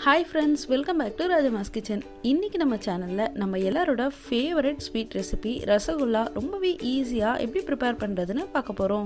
hi friends welcome back to Rajamas kitchen இன்றைக்கி நம்ம சேனலில் நம்ம எல்லாரோட ஃபேவரட் ஸ்வீட் ரெசிபி ரசகுல்லா ரொம்பவே ஈஸியாக எப்படி ப்ரிப்பேர் பண்ணுறதுன்னு பார்க்க போகிறோம்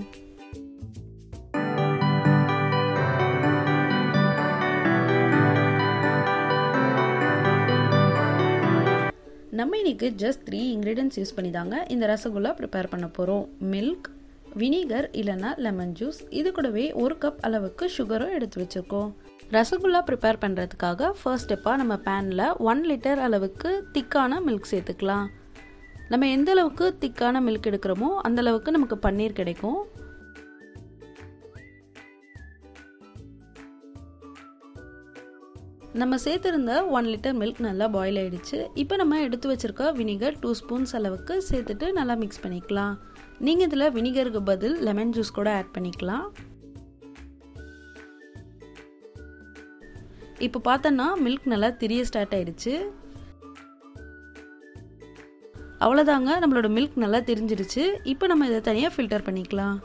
நம்ம இன்னைக்கு ஜஸ்ட் த்ரீ இன்க்ரீடியன்ஸ் யூஸ் பண்ணி தாங்க இந்த ரசகுல்லா ப்ரிப்பேர் பண்ண போகிறோம் மில்க் வினிகர் இல்லைன்னா லெமன் ஜூஸ் இது கூடவே ஒரு கப் அளவுக்கு சுகரும் எடுத்து வச்சுருக்கோம் ரசகுல்லா ப்ரிப்பேர் பண்ணுறதுக்காக ஃபர்ஸ்ட் ஸ்டெப்பாக நம்ம பேனில் ஒன் லிட்டர் அளவுக்கு திக்கான மில்க் சேர்த்துக்கலாம் நம்ம எந்த அளவுக்கு திக்கான மில்க் எடுக்கிறோமோ அந்த அளவுக்கு நமக்கு பன்னீர் கிடைக்கும் நம்ம சேர்த்துருந்த ஒன் லிட்டர் மில்க் நல்லா பாயில் ஆகிடுச்சு இப்போ நம்ம எடுத்து வச்சுருக்க வினிகர் டூ ஸ்பூன்ஸ் அளவுக்கு சேர்த்துட்டு நல்லா மிக்ஸ் பண்ணிக்கலாம் நீங்கள் இதில் வினிகருக்கு பதில் லெமன் ஜூஸ் கூட ஆட் பண்ணிக்கலாம் இப்போ பார்த்தோன்னா மில்க் நல்லா திரிய ஸ்டார்ட் ஆயிடுச்சு அவ்வளோதாங்க நம்மளோட மில்க் நல்லா தெரிஞ்சிருச்சு இப்போ நம்ம இதை தனியாக ஃபில்டர் பண்ணிக்கலாம்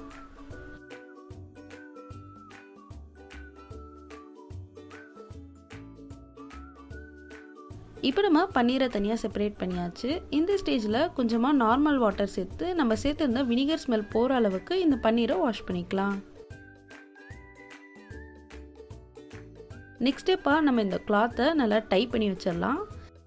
இப்போ நம்ம பன்னீரை தனியாக செப்பரேட் பண்ணியாச்சு இந்த ஸ்டேஜில் கொஞ்சமாக நார்மல் வாட்டர் சேர்த்து நம்ம சேர்த்துருந்த வினிகர் ஸ்மெல் போகிற அளவுக்கு இந்த பன்னீரை வாஷ் பண்ணிக்கலாம் நெக்ஸ்ட் ஸ்டெப்பாக நம்ம இந்த கிளாத்தை நல்லா டைப் பண்ணி வச்சிடலாம்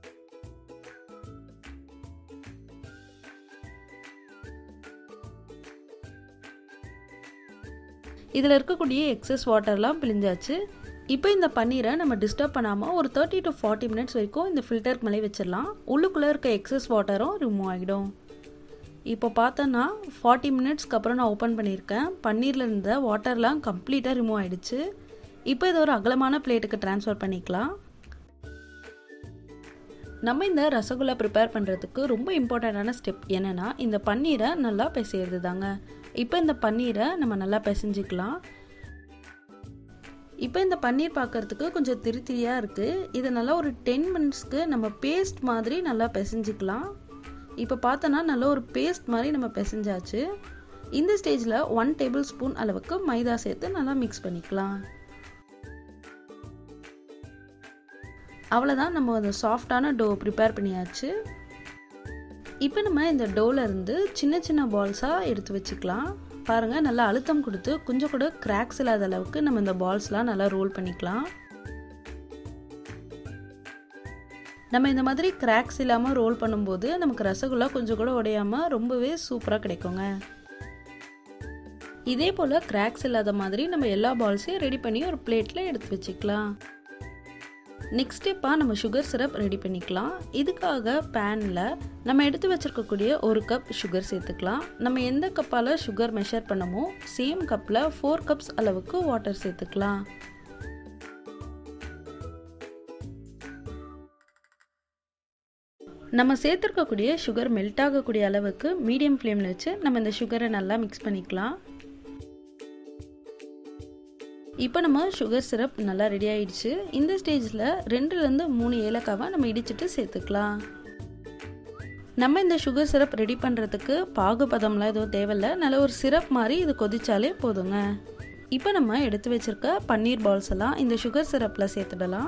இதில் இருக்கக்கூடிய எக்ஸஸ் வாட்டர்லாம் பிழிஞ்சாச்சு இப்போ இந்த பன்னீரை நம்ம டிஸ்டர்ப் பண்ணாமல் ஒரு தேர்ட்டி டு ஃபார்ட்டி மினிட்ஸ் வரைக்கும் இந்த ஃபில்டருக்கு மேலே வச்சிடலாம் உள்ளுக்குள்ளே இருக்க எக்ஸஸ் வாட்டரும் ரிமூவ் ஆகிடும் இப்போ பார்த்தோன்னா ஃபார்ட்டி மினிட்ஸ்க்கு அப்புறம் நான் ஓப்பன் பண்ணியிருக்கேன் பன்னீரில் இருந்த வாட்டர்லாம் கம்ப்ளீட்டாக ரிமூவ் ஆகிடுச்சு இப்போ இதை ஒரு அகலமான பிளேட்டுக்கு ட்ரான்ஸ்ஃபர் பண்ணிக்கலாம் நம்ம இந்த ரசகுல்லா ப்ரிப்பேர் பண்ணுறதுக்கு ரொம்ப இம்பார்ட்டண்ட்டான ஸ்டெப் என்னென்னா இந்த பன்னீரை நல்லா பிசையிறது தாங்க இப்போ இந்த பன்னீரை நம்ம நல்லா பிசைஞ்சிக்கலாம் இப்போ இந்த பன்னீர் பார்க்குறதுக்கு கொஞ்சம் திரி திரியாக இருக்குது இதை நல்லா ஒரு டென் மினிட்ஸ்க்கு நம்ம பேஸ்ட் மாதிரி நல்லா பிசைஞ்சிக்கலாம் இப்போ பார்த்தோன்னா நல்லா ஒரு பேஸ்ட் மாதிரி நம்ம பிசைஞ்சாச்சு இந்த ஸ்டேஜில் ஒன் டேபிள் ஸ்பூன் அளவுக்கு மைதா சேர்த்து நல்லா மிக்ஸ் பண்ணிக்கலாம் அவ்வளோதான் நம்ம அந்த சாஃப்டான டோ ப்ரிப்பேர் பண்ணியாச்சு இப்போ நம்ம இந்த டோவில் இருந்து சின்ன சின்ன பால்ஸாக எடுத்து வச்சுக்கலாம் பாருங்கள் நல்லா அழுத்தம் கொடுத்து கொஞ்சம் கூட கிராக்ஸ் இல்லாத அளவுக்கு நம்ம இந்த பால்ஸ்லாம் நல்லா ரோல் பண்ணிக்கலாம் நம்ம இந்த மாதிரி கிராக்ஸ் இல்லாமல் ரோல் பண்ணும்போது நமக்கு ரசகுல்லா கொஞ்சம் கூட உடையாமல் ரொம்பவே சூப்பராக கிடைக்குங்க இதே போல் கிராக்ஸ் இல்லாத மாதிரி நம்ம எல்லா பால்ஸையும் ரெடி பண்ணி ஒரு பிளேட்டில் எடுத்து வச்சுக்கலாம் நெக்ஸ்ட் ஸ்டெப்பாக நம்ம சுகர் சிரப் ரெடி பண்ணிக்கலாம் இதுக்காக பேனில் நம்ம எடுத்து வச்சுருக்கக்கூடிய ஒரு கப் சுகர் சேர்த்துக்கலாம் நம்ம எந்த கப்பால் சுகர் மெஷர் பண்ணமோ சேம் கப்பில் ஃபோர் கப்ஸ் அளவுக்கு வாட்டர் சேர்த்துக்கலாம் நம்ம சேர்த்துருக்கக்கூடிய சுகர் மெல்ட் ஆகக்கூடிய அளவுக்கு மீடியம் ஃப்ளேமில் வச்சு நம்ம இந்த சுகரை நல்லா மிக்ஸ் பண்ணிக்கலாம் இப்போ நம்ம சுகர் சிரப் நல்லா ரெடி ஆயிடுச்சு இந்த ஸ்டேஜில் ரெண்டுலேருந்து மூணு ஏலக்காவை நம்ம இடிச்சிட்டு சேர்த்துக்கலாம் நம்ம இந்த சுகர் சிரப் ரெடி பண்ணுறதுக்கு பாகுபதம்லாம் எதுவும் தேவையில்ல நல்ல ஒரு சிரப் மாதிரி இது கொதிச்சாலே போதுங்க இப்போ நம்ம எடுத்து வச்சிருக்க பன்னீர் பால்ஸ் எல்லாம் இந்த சுகர் சிரப்பில் சேர்த்துடலாம்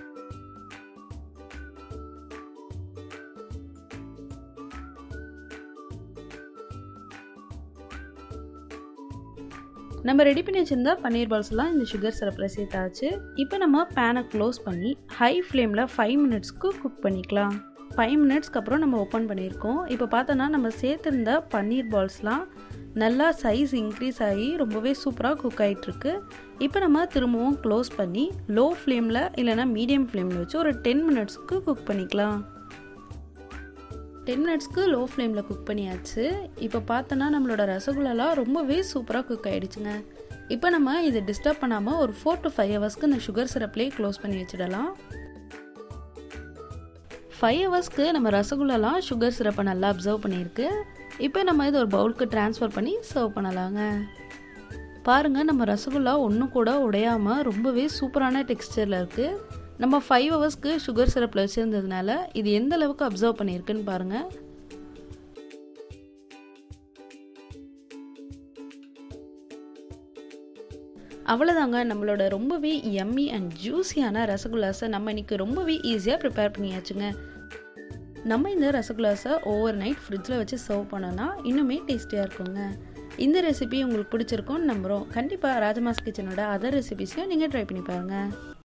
நம்ம ரெடி பண்ணி வச்சுருந்த பன்னீர் பால்ஸ்லாம் இந்த சுகர் சிரப்பில் சேர்த்தாச்சு இப்போ நம்ம பேனை க்ளோஸ் பண்ணி ஹை ஃப்ளேமில் ஃபைவ் மினிட்ஸ்க்கு குக் பண்ணிக்கலாம் ஃபைவ் மினிட்ஸ்க்கு அப்புறம் நம்ம ஓப்பன் பண்ணியிருக்கோம் இப்போ பார்த்தோன்னா நம்ம சேர்த்துருந்த பன்னீர் பால்ஸ்லாம் நல்லா சைஸ் இன்க்ரீஸ் ஆகி ரொம்பவே சூப்பராக குக் ஆகிட்டுருக்கு இப்போ நம்ம திரும்பவும் க்ளோஸ் பண்ணி லோ ஃப்ளேமில் இல்லைனா மீடியம் ஃப்ளேமில் வச்சு ஒரு டென் மினிட்ஸ்க்கு குக் பண்ணிக்கலாம் டென் மினிட்ஸ்க்கு லோ ஃப்ளேமில் குக் பண்ணியாச்சு இப்போ பார்த்தோன்னா நம்மளோட ரசகுல்லாலாம் ரொம்பவே சூப்பராக குக் ஆகிடுச்சுங்க இப்போ நம்ம இதை டிஸ்டர்ப் பண்ணாமல் ஒரு ஃபோர் டு ஃபைவ் ஹவர்ஸ்க்கு இந்த சுகர் சிரப்லேயே க்ளோஸ் பண்ணி வச்சிடலாம் ஃபைவ் ஹவர்ஸ்க்கு நம்ம ரசகுல்லாலாம் சுகர் சிரப்பை நல்லா அப்சர்வ் பண்ணியிருக்கு இப்போ நம்ம இதை ஒரு பவுலுக்கு ட்ரான்ஸ்ஃபர் பண்ணி சர்வ் பண்ணலாங்க பாருங்கள் நம்ம ரசகுல்லா ஒன்றும் கூட உடையாமல் ரொம்பவே சூப்பரான டெக்ஸ்டரில் இருக்குது நம்ம ஃபைவ் ஹவர்ஸ்க்கு சுகர் சிரப்பில் வச்சுருந்ததுனால இது எந்த அளவுக்கு அப்சர்வ் பண்ணியிருக்குன்னு பாருங்கள் அவ்வளோதாங்க நம்மளோட ரொம்பவே எம்மி அண்ட் ஜூஸியான ரசகுல்லாஸை நம்ம இன்னைக்கு ரொம்பவே ஈஸியாக ப்ரிப்பேர் பண்ணியாச்சுங்க நம்ம இந்த ரசகுல்லாஸை ஓவர் நைட் ஃப்ரிட்ஜில் வச்சு சர்வ் பண்ணோன்னா இன்னுமே டேஸ்டியாக இருக்குங்க இந்த ரெசிபி உங்களுக்கு பிடிச்சிருக்கும்னு நம்புகிறோம் கண்டிப்பாக ராஜமாஸ் கிச்சனோட அதர் ரெசிபிஸையும் நீங்கள் ட்ரை பண்ணி பாருங்கள்